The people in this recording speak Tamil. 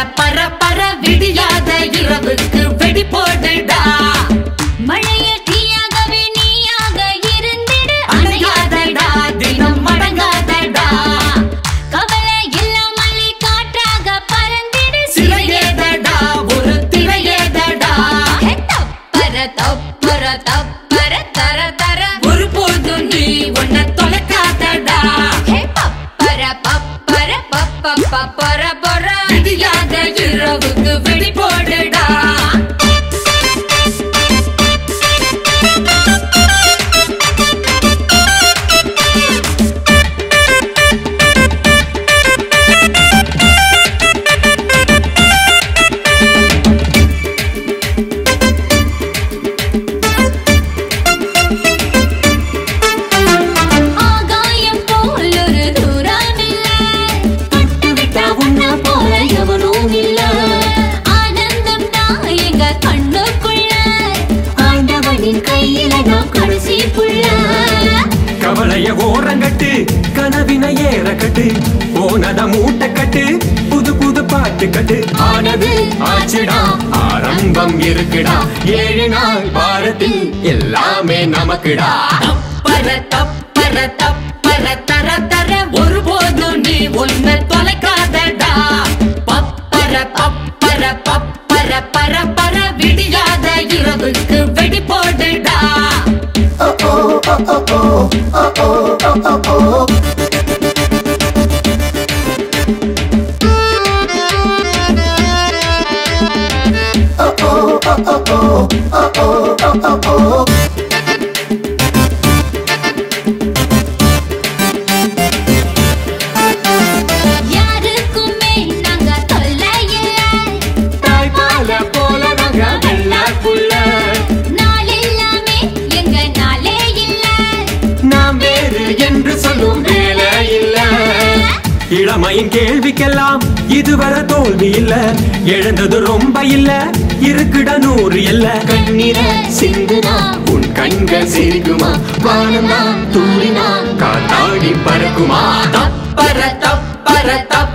பர பர விடியாத இரவுக்கு வெடி போடுடா மழையில் தீயாகவே நீயாக இருந்திடு அணையாதடா தினம் மடங்காதடா கவலை இல்லாமல் காற்றாக பறந்திடு சிறையேதடா ஒரு திரையேதடா ஹே, தப்பர தப்பர தப்பர தர தர ஒரு போது நீ உன்னை தொலைக்காதடா ஹே, பப்பர பப்பர பப்ப பப்பர பொற விடியாத இரவுக்கு வெடி போடுடா ஆகாயம் போல் ஒரு தூரமில்ல விட்டா உன்னை போல எவனும் இல்ல ஆனந்தம் தான் எங்க கண்ணுக்குள்ள ஆண்டவனின் கையில நாம் கடைசி புள்ள கவலைய ஓரங்கட்டு கனவின ஏற கட்டு போனத மூட்டை கட்டு புது புது பாட்டு கட்டு ஆனது ஆச்சுடா ஆரம்பம் இருக்குடா ஏழு நாள் பாரத்தில் எல்லாமே நமக்குடா தப்பர தப்பர தப்பர தர தர ஒருபோதும் நீ உன்னை தொலைக்காதடா பப்பர பப்பர பப்பர பர பர விடியாத இரவுக்கு வெடி போடுடா யாருக்குமே நாங்க தொல்லை இல்லை தாய்ப்பால போல நாங்க வெள்ளாக்குள்ள நாள் எல்லாமே எங்க நாளே இல்லை நாம் வேறு என்று சொல்லும் வேலை இல்ல இளமையின் கேள்விக்கெல்லாம் இதுவரை தோல்வி இல்ல எழுந்தது ரொம்ப இல்ல இருக்குட நூறு இல்ல கண்ணீர சிந்துனா உன் கண்கள் சிரிக்குமா வானமா தூரினா காத்தாடி பறக்குமா தப்பர தப்பர தப்பர